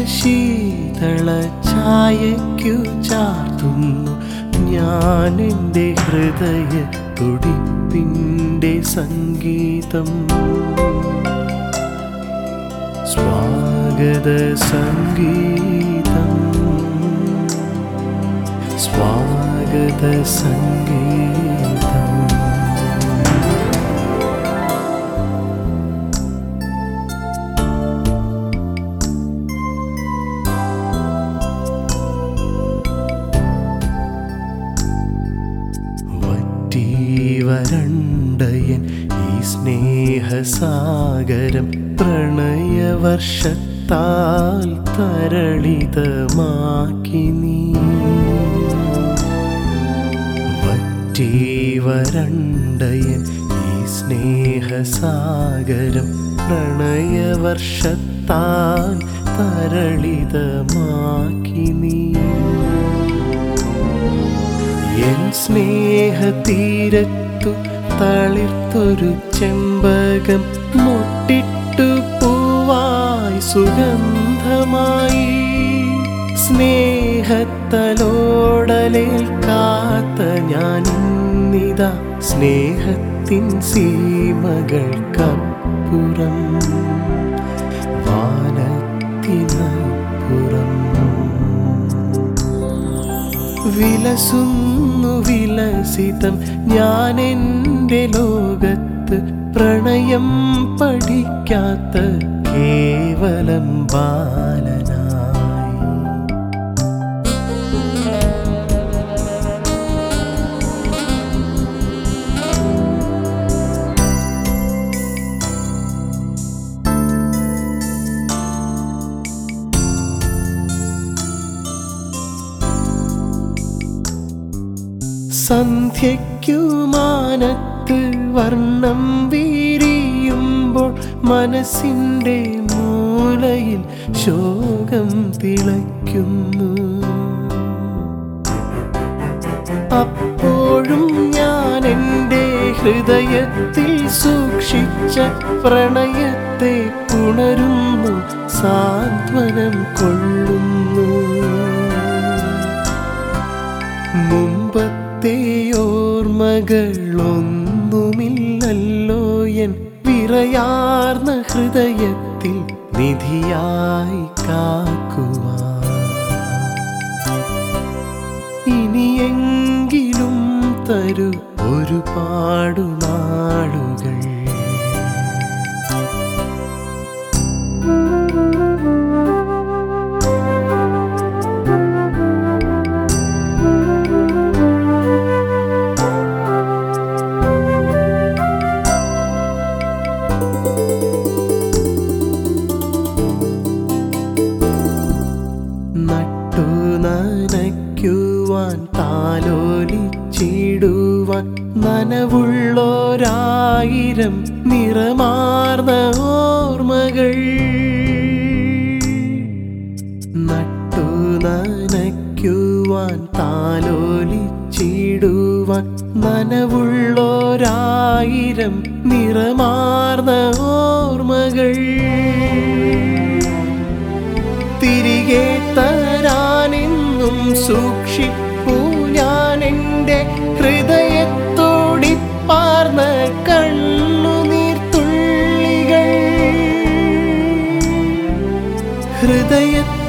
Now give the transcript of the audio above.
ശീതള ഛായയ്ക്കു ചാർത്തുന്നു ഞാൻ എൻ്റെ ഹൃദയ തുടിപ്പിൻ്റെ സംഗീതം സ്വാഗത സംഗീതം സ്വാഗത സംഗീതം വറ്റി വരണ്ടയൻ ഈ സ്നേഹസാഗരം പ്രണയവർഷത്താൽ തരളിതമാക്കി നീ വറ്റി വരണ്ടയൻ ഈ സ്നേഹസാഗരം പ്രണയവർഷത്താൽ തരളിതമാക്കി നീ എൻ സ്നേഹതീരത്തു തളിർത്തൊരു ചെമ്പകം മുട്ടിട്ടു പൂവായി സുഗന്ധമായി സ്നേഹത്തലോടലേൽക്കാത്ത ഞാൻ ഇന്നിതാ സ്നേഹത്തിൻ സീമകൾക്കപ്പുറം വാനത്തിനപ്പുറം വിലസുന്നു വിലസിതം ഞാൻ എൻ്റെ ലോകത്ത് പ്രണയം പഠിക്കാത്ത കേവലം ബാലനായി സന്ധ്യയ്ക്കു മാനത്ത് വർണ്ണം വീരിയുമ്പോൾ മനസ്സിൻ്റെ മൂലയിൽ ശോകം തിളയ്ക്കുന്നു അപ്പോഴും ഞാൻ എൻ്റെ ഹൃദയത്തിൽ സൂക്ഷിച്ച പ്രണയത്തെ ഉണരുന്നു സാന്ത്വനം കൊള്ളുന്നു മുമ്പത്തെ ഓർമ്മകളൊന്നുമില്ലല്ലോ എൻ വിറയാർന്ന ഹൃദയത്തിൽ നിധിയായി കാക്കുവാൻ ഇനിയെങ്കിലും തരൂ ഒരുപാടു നാളുകൾ നട്ടു നനയ്ക്കുവാൻ താലോലിച്ചിടുവാൻ നനവുള്ളോരായിരം നിറമാർന്ന ഓർമ്മകൾ നട്ടു നനയ്ക്കുവാൻ താലോലിച്ചിടുവാൻ നനവുള്ളോരായിരം നിറമാർന്ന ഓർമ്മകൾ തിരികെ തരാനെന്നും സൂക്ഷിപ്പൂ ഞാൻ എൻ്റെ ഹൃദയത്തോടിപ്പാർന്ന കണ്ണുനീർത്തുള്ളികൾ ഹൃദയത്തിൽ